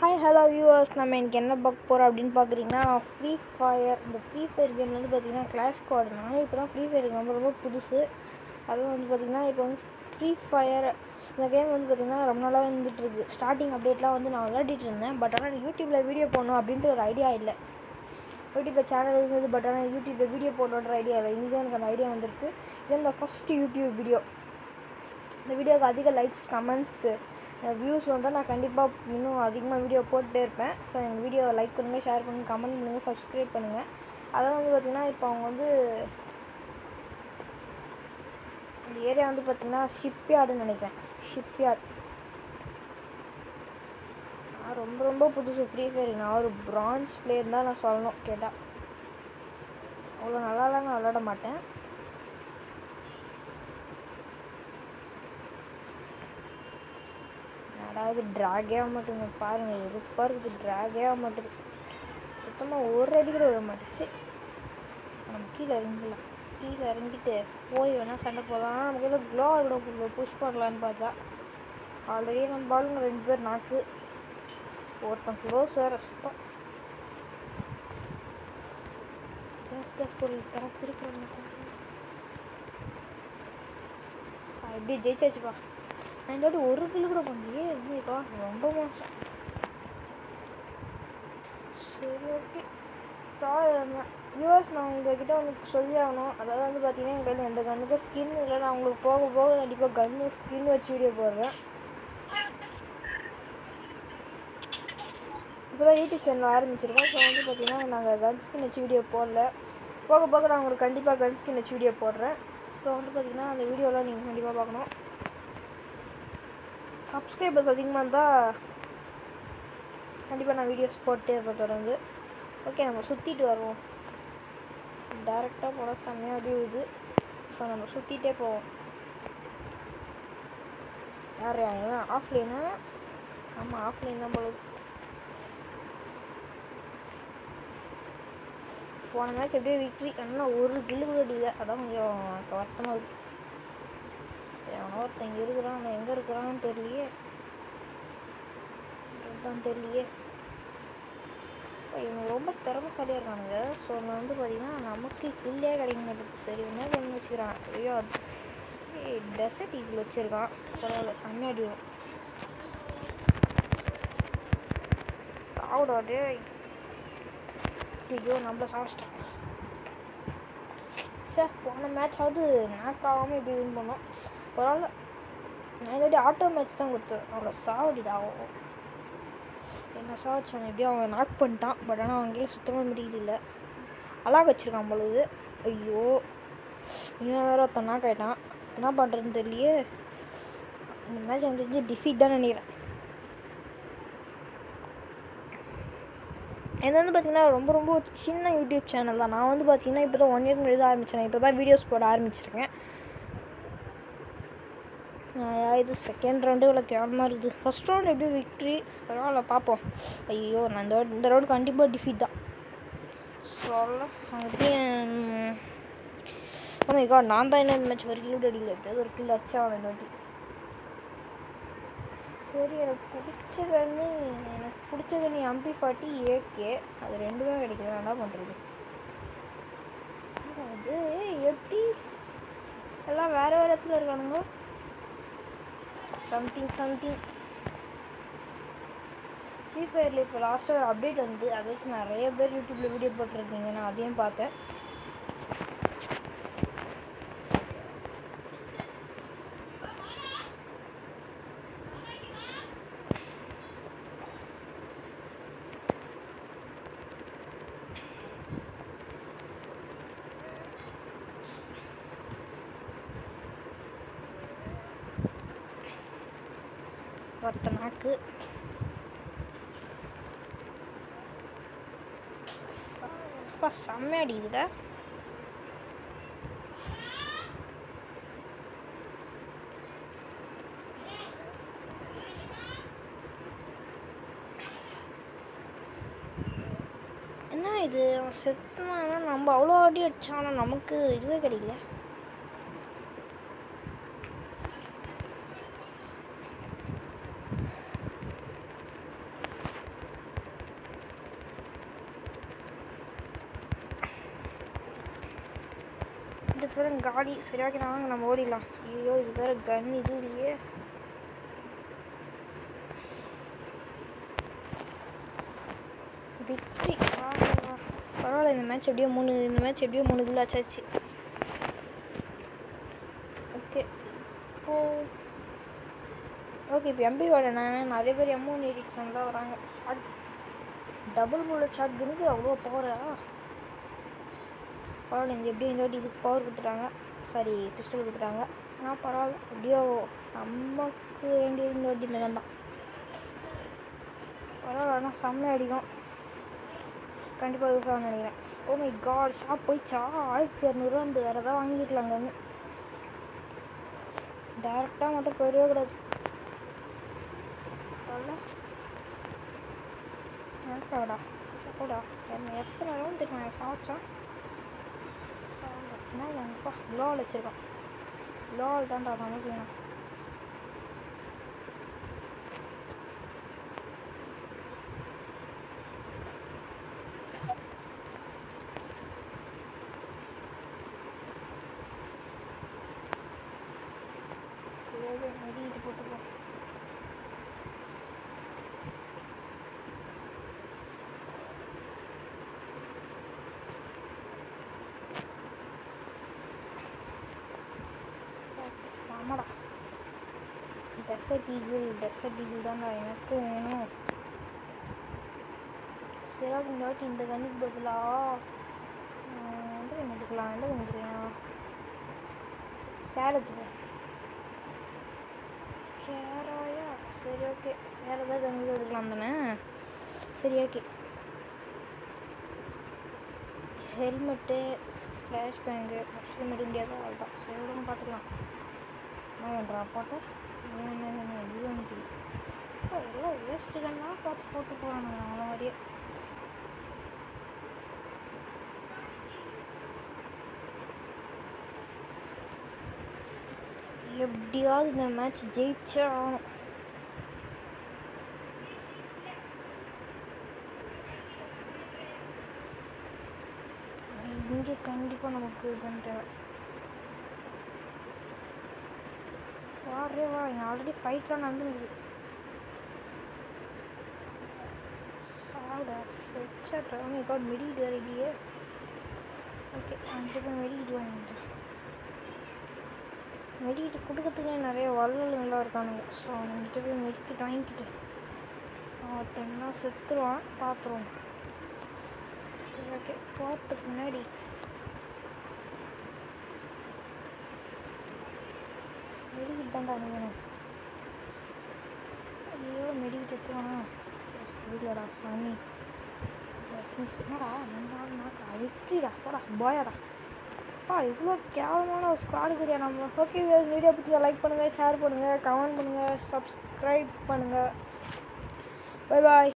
hi hello viewers நம்ம எனக்கு என்ன பார்க்க போகிறோம் அப்படின்னு பார்க்குறீங்கன்னா ஃப்ரீ ஃபயர் இந்த ஃப்ரீ ஃபயர் கேம் வந்து பார்த்திங்கன்னா கிளாஷ் ஸ்குவாட் நானே இப்போ தான் ஃப்ரீ ஃபயர் ரொம்ப ரொம்ப புதுசு அதுவும் வந்து பார்த்திங்கன்னா இப்போ வந்து ஃப்ரீ ஃபயர் இந்த கேம் வந்து பார்த்திங்கன்னா ரொம்ப நாளாக இருந்துகிட்ருக்கு ஸ்டார்டிங் அப்டேட்லாம் வந்து நான் விளையாடிட்டு இருந்தேன் பட் ஆனால் யூடியூப்பில் வீடியோ போடணும் அப்படின்ட்டு ஒரு ஐடியா இல்லை யூடியூப்பில் சேனல் இருந்தது பட் ஆனால் யூடியூப்பில் வீடியோ போடணுன்ற ஐடியா இல்லை இங்கே எனக்கு அந்த ஐடியா வந்திருக்கு இது இந்த ஃபஸ்ட்டு யூடியூப் வீடியோ இந்த வீடியோவுக்கு அதிக லைக்ஸ் கமெண்ட்ஸ் வியூஸ் வந்தால் நான் கண்டிப்பாக இன்னும் அதிகமாக வீடியோ போட்டுட்டே இருப்பேன் ஸோ எங்கள் வீடியோவை லைக் பண்ணுங்கள் ஷேர் பண்ணுங்கள் கமெண்ட் பண்ணுங்கள் சப்ஸ்கிரைப் பண்ணுங்கள் அதான் வந்து பார்த்திங்கன்னா இப்போ அவங்க வந்து இந்த ஏரியா வந்து பார்த்திங்கன்னா ஷிப்யார்டுன்னு நினைக்கிறேன் ஷிப்யார்ட் நான் ரொம்ப ரொம்ப புதுசு ஃப்ரீ ஃபயர் நான் ஒரு பிரான்ஸ் பிளேயர் தான் நான் சொல்லணும் கேட்டால் அவ்வளோ நல்லாலாம் நான் விளாட மாட்டேன் அதாவது ட்ராகே ஆக மாட்டேங்க பாருங்கள் எதுப்பாக இருக்குது ட்ராகே ஆக மாட்டேது சுத்தமாக ஒரு அடி கூட விட மாட்டேச்சு நம்ம கீழே இறங்கிடலாம் கீழே இறங்கிட்டு போய் வேணால் சண்டை போடலாம் நமக்கு ஏதோ க்ளோ கூட புஷ் பண்ணலான்னு பார்த்தா ஆல்ரெடி நம்ம பாலுங்க ரெண்டு பேர் நாக்கு ஒருத்தன் க்ளோஸ் வேறு சுத்தம் கேஸ் கேஸ் ஒரு கரெக்ட் இருக்கிற எப்படி ஜெயிச்சாச்சுப்பா நான் இந்த வாட்டி ஒரு கிலோ கூட பண்ணலையே உண்மைக்கா ரொம்ப மோசம் சரி ஓகே சாரி வியூவர்ஸ் நான் உங்ககிட்ட உங்களுக்கு சொல்லி ஆகணும் அதாவது வந்து பார்த்தீங்கன்னா எங்கள் கையில் எந்த கண்ணுக்கும் ஸ்கின் இல்லை நான் உங்களுக்கு போக போக கண்டிப்பாக கன்று ஸ்கின் வச்சு வீடியோ போடுறேன் இப்போ தான் யூடியூப் சேனல் ஆரம்பிச்சிருக்கோம் ஸோ வந்து பார்த்தீங்கன்னா நாங்கள் கன் ஸ்கின் வச்சு வீடியோ போடல போக போக நான் உங்களுக்கு கண்டிப்பாக கன் ஸ்கின் வச்சு வீடியோ போடுறேன் ஸோ வந்து பார்த்தீங்கன்னா அந்த வீடியோலாம் நீங்கள் கண்டிப்பாக பார்க்கணும் சப்ஸ்கிரைபர்ஸ் அதிகமாக இருந்தால் கண்டிப்பாக நான் வீடியோஸ் போட்டே இருப்பேன் தொடர்ந்து ஓகே நம்ம சுற்றிட்டு வருவோம் டேரெக்டாக போனால் செம்மையாக விடுது ஸோ நம்ம சுற்றிட்டே போவோம் யார் இவன் ஆஃப்லைனா ஆமாம் ஆஃப்லைன் தான் போல போன மேட்ச் அப்படியே விக்ட்ரி ஆனால் ஒரு கில்லு கூட அடிக்கல அதான் கொஞ்சம் வருத்தமாக இருக்குது எவனோ ஒருத்தன் இங்கே இருக்கிறான் அவன் எங்கே இருக்கிறான்னு தெரியலையே தான் தெரியலையே இவங்க ரொம்ப திறமைசாலியாக இருக்கானுங்க ஸோ நான் வந்து பார்த்தீங்கன்னா நமக்கு கில்லே கிடைக்க மாட்டேங்குது சரி என்ன கேம் வச்சுக்கிறான் ஐயோ டெசர்ட் ஈகிள் வச்சுருக்கான் பரவாயில்ல செம்மையாக அடிக்கும் சாப்பிடா டே ஐயோ நம்மள சாப்பிச்சிட்டான் சார் போன மேட்ச் ஆகுது நாக் ஆகாமல் இப்படி வின் பண்ணோம் பரவாயில்ல நான் இதாட்டி ஆட்டோ மேட்ச் தான் கொடுத்தேன் அவளை சாவடிடா என்ன சாவச்சு அவன் எப்படியும் அவன் நாக் பண்ணிட்டான் பட் ஆனால் அவங்களே சுத்தமாக முடியல இல்லை அழாக வச்சுருக்கான் பொழுது ஐயோ இவன் வேற ஒருத்தன் நாக் ஆகிட்டான் என்ன பண்ணுறதுன்னு தெரியலையே இந்த மேட்ச் எனக்கு தெரிஞ்சு டிஃபீட் தான் நினைக்கிறேன் இது வந்து பார்த்திங்கன்னா ரொம்ப ரொம்ப சின்ன யூடியூப் சேனல் தான் நான் வந்து பார்த்திங்கன்னா இப்போ தான் ஒன் இயர் முன்னாடி தான் ஆரம்பித்தேன் இப்போ தான் வீடியோஸ் போட ஆரம்பிச்சிருக்கேன் இது செகண்ட் ரவுண்டு இவ்வளோ கேவலமாக இருக்குது ஃபஸ்ட் ரவுண்ட் எப்படி விக்ட்ரி பரவாயில்ல பார்ப்போம் ஐயோ நான் இந்த இந்த ரவுண்டு கண்டிப்பாக டிஃபீட் தான் சொல்ல எப்படியும் ஆமாம் காட் நான் தான் என்ன மேட்ச் ஒரு கிலோ அடிக்கல எப்படியாவது ஒரு கிலோ வச்சா அவனை இந்த வாட்டி சரி எனக்கு பிடிச்ச கண்ணு எனக்கு பிடிச்ச கண்ணு எம்பி ஃபார்ட்டி ஏகே அது ரெண்டுமே கிடைக்கல என்ன பண்ணுறது அது எப்படி எல்லாம் வேறு வேறு இடத்துல இருக்கானுங்க சம்திங் சம்திங் ஃப்ரீ ஃபயரில் இப்போ லாஸ்ட்டாக அப்டேட் வந்து அதை வச்சு நிறைய பேர் யூடியூப்பில் வீடியோ போட்டிருக்கீங்க நான் அதையும் பார்த்தேன் ஒருத்த நாக்கு அப்பா செம்ம அடிக்குதுல என்ன இது அவன் செத்துனானா நம்ம அவ்வளோ அடி அடிச்சான் ஆனால் நமக்கு இதுவே கிடைக்கல பேரும் காலி சரி ஓகே வாங்க நம்ம ஓடிடலாம் ஐயோ இது வேறு கன் இது இல்லையே விக்ட்ரி பரவாயில்ல இந்த மேட்ச் எப்படியோ மூணு இந்த மேட்ச் எப்படியோ மூணு கிலோ ஆச்சாச்சு ஓகே இப்போ ஓகே இப்போ எம்பி வாட நான் நிறைய பேர் எம் ஒன் எயிட்டி செவன் தான் வராங்க ஷார்ட் டபுள் புல்லட் ஷாட் கனுக்கு அவ்வளோ பவரா பரவாயில்ல இந்த எப்படியும் இந்த வாட்டி இதுக்கு பவர் கொடுத்துட்டாங்க சாரி பிஸ்டல் கொடுத்துட்டாங்க ஆனால் பரவாயில்ல எப்படியோ நமக்கு வேண்டியது இந்த வாட்டி இந்த gun தான் பரவாயில்ல ஆனால் செம்ம அடிக்கும் கண்டிப்பாக யூஸ் ஆகும் நினைக்கிறேன் ஓ மை காட் ஷாப் போயிடுச்சா ஆயிரத்தி இரநூறுவா இந்த வேறு ஏதாவது வாங்கிக்கலாங்கன்னு டேரெக்டாக மட்டும் போயிடவே கூடாது சொல்ல எனக்காடா சப்போடா என்ன எத்தனை ரவுண்ட் தெரியுமா நான் சாப்பிட்டேன் என்ன இல்லைப்பா லோல் வச்சுருக்கோம் லோல் தான்டா நமக்கு வேணும் சரி மெடிக்கிட்டு போட்டுப்போம் சமடா டெசர்ட் ஈகிள் டெசர்ட் ஈகிள் தான்டா எனக்கும் வேணும் சிறாக இந்த வாட்டி இந்த கண்ணுக்கு பதிலாக எந்த கண் எடுக்கலாம் எந்த கண் எடுக்கலாம் ஸ்கேர் எடுத்துப்போம் ஸ்கேராயா சரி ஓகே வேறு ஏதாவது கண்ணுக்கு எடுக்கலாம் தானே சரி okay helmet flash bang mushroom எடுக்க முடியாத அவ்வளோதான் சரி விடுங்க பார்த்துக்கலாம் என்ன பண்ணுறா போட்டு யூஎன்டி இப்போ எல்லாம் வேஸ்ட்டுகள்லாம் பார்த்து போட்டு போகிறானுங்க அவங்கள மாதிரியே எப்படியாவது இந்த மேட்ச் ஜெயிச்சே ஆகணும் இங்கே கண்டிப்பாக நமக்கு கன் தேவை வாரே வா இங்கே ஆல்ரெடி ஃபைட்லாம் நடந்துருக்குது சாடா ஹெட்ஷாட் அவனே காட் மெடிக்கிட்டு வேறு இல்லையே ஓகே அங்கிட்ட போய் மெடிக்கிட்டு வாங்கிட்டேன் மெடிக்கிட்டு கொடுக்கறதுக்குள்ளே நிறைய வள்ளலுங்களாம் இருக்கானுங்க ஸோ அவன்கிட்ட போய் மெடிக்கிட்டு வாங்கிக்கிட்டு அவன் என்ன செத்துருவான் பார்த்துருவோம் சரி ஓகே போகிறதுக்கு முன்னாடி மெடிக்கிட்டு தான்டா வேணும் ஐயோ மெடிக்கிட்டு எடுத்துவானா இல்லைடா சாமி ஜஸ்மிஸ் என்னடா ரெண்டாவது விக்ட்ரிடா போடா பாயாடா அப்பா இவ்வளோ கேவலமான ஒரு ஸ்குவாடு கிடையா நம்ம ஓகே வீடியோ பற்றி லைக் பண்ணுங்கள் ஷேர் பண்ணுங்கள் கமெண்ட் பண்ணுங்கள் சப்ஸ்கிரைப் பண்ணுங்கள் பை பாய்